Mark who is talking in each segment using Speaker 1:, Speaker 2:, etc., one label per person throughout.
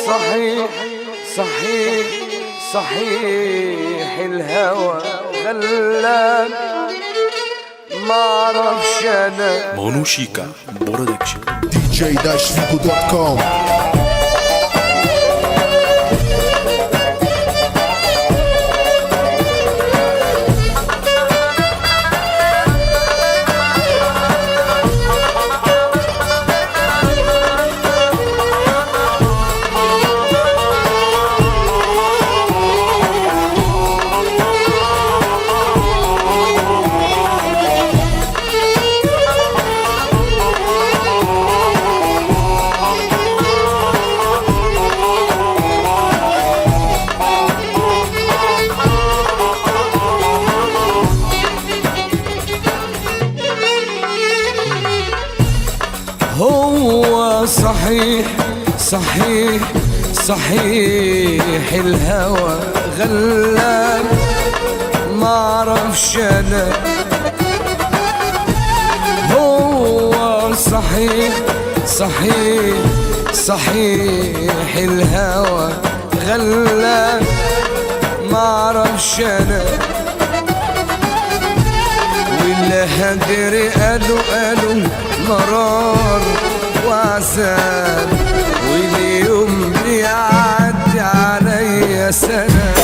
Speaker 1: صحيح صحيح صحيح الهوى غلان ما اعرفش انا
Speaker 2: Monushika Production
Speaker 3: dj-fico.com
Speaker 1: هو صحيح صحيح صحيح الهوى غلان ما اعرفش انا هو صحيح صحيح صحيح الهوى غلان ما اعرفش انا واللي هدري قالوا قالوا مرار وعسان واليوم بيعدي عليا سنة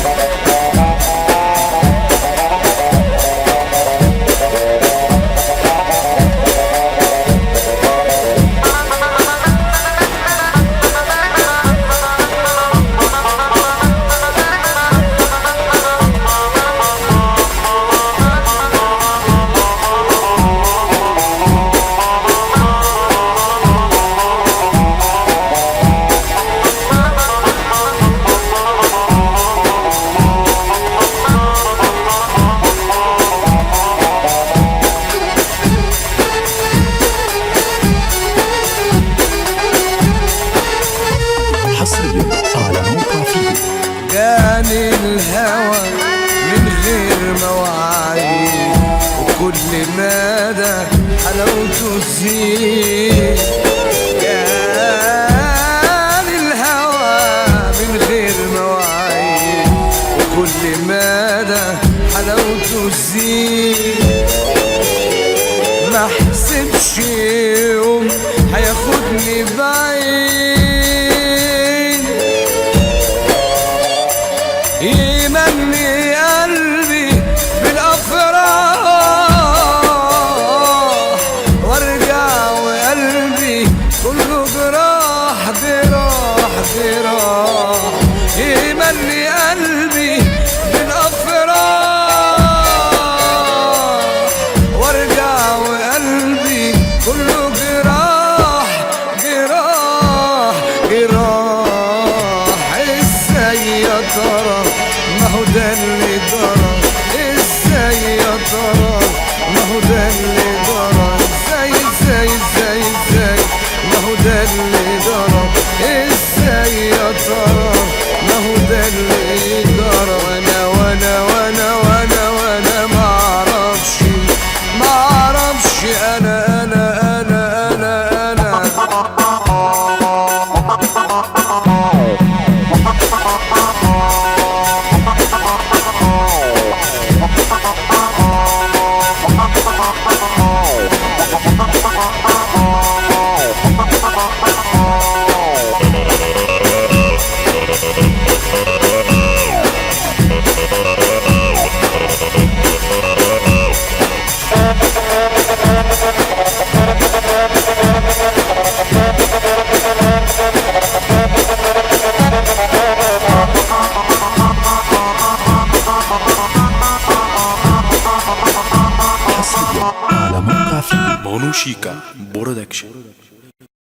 Speaker 2: حصريا على موقع فيديو
Speaker 1: جاني الهوى من غير مواعيد وكل مدى حلاوته تزيد جاني الهوى من غير مواعيد وكل مدى حلاوته تزيد ما حسبش يوم هياخدني بعيد يمني قلبي بالافراح وارجع وقلبي كله جراح جراح جراح يمني قلبي بالافراح وارجع وقلبي كله جراح جراح جراح ازاي يا ترى ما هو ده اللي جرى ازاي يا ترى ما هو ده اللي جرى ازاي ازاي ازاي ازاي ما هو ده اللي جرى ازاي يا ترى ما هو ده اللي جرى وانا وانا وانا وانا وانا ما اعرفش ما اعرفش انا انا انا انا انا
Speaker 2: حصريا على موقع فيديو Monushika Production